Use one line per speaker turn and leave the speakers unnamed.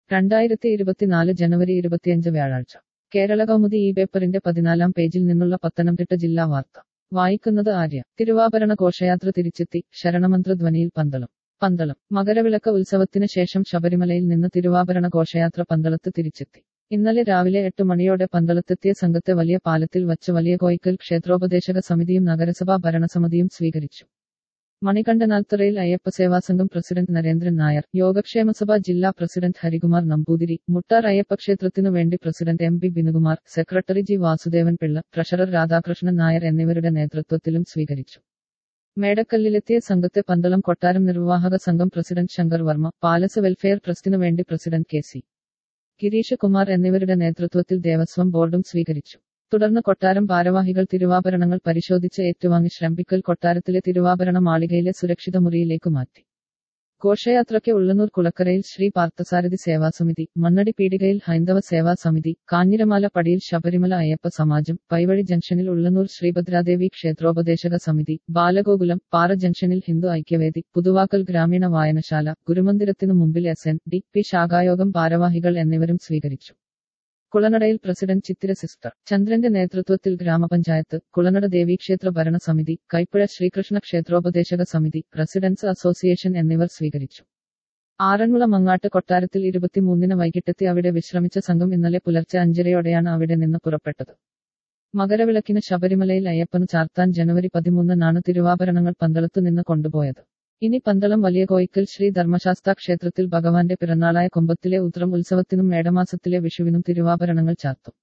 രണ്ടായിരത്തി ഇരുപത്തിനാല് ജനുവരി ഇരുപത്തിയഞ്ച് വ്യാഴാഴ്ച കേരള കൗമുദി ഈ പേപ്പറിന്റെ പതിനാലാം പേജിൽ നിന്നുള്ള പത്തനംതിട്ട ജില്ലാ വാർത്ത വായിക്കുന്നത് ആര്യ തിരുവാഭരണ ഘോഷയാത്ര തിരിച്ചെത്തി ശരണമന്ത്ര ധ്വനിയിൽ പന്തളം പന്തളം മകരവിളക്ക് ഉത്സവത്തിന് ശേഷം ശബരിമലയിൽ നിന്ന് തിരുവാഭരണ ഘോഷയാത്ര പന്തളത്ത് തിരിച്ചെത്തി ഇന്നലെ രാവിലെ എട്ട് മണിയോടെ പന്തളത്തെത്തിയ സംഘത്തെ വലിയ പാലത്തിൽ വച്ച് വലിയ കോയിക്കൽ ക്ഷേത്രോപദേശക സമിതിയും നഗരസഭാ ഭരണസമിതിയും സ്വീകരിച്ചു മണികണ്ഠനാൽത്തറയിൽ അയ്യപ്പസേവാ സംഘം പ്രസിഡന്റ് നരേന്ദ്രൻ നായർ യോഗക്ഷേമസഭ ജില്ലാ പ്രസിഡന്റ് ഹരികുമാർ നമ്പൂതിരി മുട്ടാർ അയ്യപ്പക്ഷേത്രത്തിനു വേണ്ടി president M P Binukumar secretary G Vasudevan Pillai treasurer Radhakrishnan Nair എന്നിവരുടെ നേതൃത്വത്തിലും സ്വീകരിച്ചു മേടക്കല്ലിലെത്തിയ സംഘത്തെ പന്തളം കൊട്ടാരം നിർവാഹക സംഘം president Shankar Varma palace welfare ട്രസ്റ്റിനു വേണ്ടി president K C Girish Kumar എന്നിവരുടെ നേതൃത്വത്തിൽ ദേവസ്വം ബോർഡും സ്വീകരിച്ചു തുടർന്ന് കൊട്ടാരം ഭാരവാഹികൾ തിരുവാഭരണങ്ങൾ പരിശോധിച്ച് ഏറ്റുവാങ്ങി ശ്രംപിക്കൽ കൊട്ടാരത്തിലെ തിരുവാഭരണ മാളികയിലെ സുരക്ഷിത മുറിയിലേക്ക് മാറ്റി ഘോഷയാത്രയ്ക്ക് ഉള്ളന്നൂർ കുളക്കരയിൽ ശ്രീ പാർത്ഥസാരഥി സേവാസമിതി മണ്ണടി പീടികയിൽ ഹൈന്ദവ സേവാ സമിതി കാഞ്ഞിരമാല പടിയിൽ ശബരിമല അയ്യപ്പ സമാജം പൈവഴി ജംഗ്ഷനിൽ ഉള്ളന്നൂർ ശ്രീഭദ്രാദേവി ക്ഷേത്രോപദേശക സമിതി ബാലഗോകുലം പാറ ജംഗ്ഷനിൽ ഹിന്ദു ഐക്യവേദി പുതുവാക്കൽ ഗ്രാമീണ വായനശാല ഗുരുമന്ദിരത്തിനു മുമ്പിൽ എസ് എൻ ഡി പി ശാഖായോഗം ഭാരവാഹികൾ എന്നിവരും സ്വീകരിച്ചു കുളനടയിൽ പ്രസിഡന്റ് ചിത്തിര സിസ്റ്റർ ചന്ദ്രന്റെ നേതൃത്വത്തിൽ ഗ്രാമപഞ്ചായത്ത് കുളനട ദേവീക്ഷേത്ര ഭരണസമിതി കൈപ്പുഴ ശ്രീകൃഷ്ണ ക്ഷേത്രോപദേശക സമിതി റെസിഡൻസ് അസോസിയേഷൻ എന്നിവർ സ്വീകരിച്ചു ആറന്മുള മങ്ങാട്ട് കൊട്ടാരത്തിൽ ഇരുപത്തിമൂന്നിന് വൈകിട്ടെത്തി അവിടെ വിശ്രമിച്ച സംഘം ഇന്നലെ പുലർച്ചെ അഞ്ചരയോടെയാണ് അവിടെ നിന്ന് പുറപ്പെട്ടത് മകരവിളക്കിന് ശബരിമലയിൽ അയ്യപ്പന് ചാർത്താൻ ജനുവരി പതിമൂന്നിനാണ് തിരുവാഭരണങ്ങൾ പന്തളത്തു നിന്ന് കൊണ്ടുപോയത് ഇനി പന്തളം വലിയ കോയിക്കൽ ശ്രീ ധർമ്മശാസ്ത്ര ക്ഷേത്രത്തിൽ ഭഗവാന്റെ പിറന്നാളായ കുംഭത്തിലെ ഉത്രം ഉത്സവത്തിനും മേടമാസത്തിലെ വിഷുവിനും തിരുവാഭരണങ്ങൾ ചാർത്തും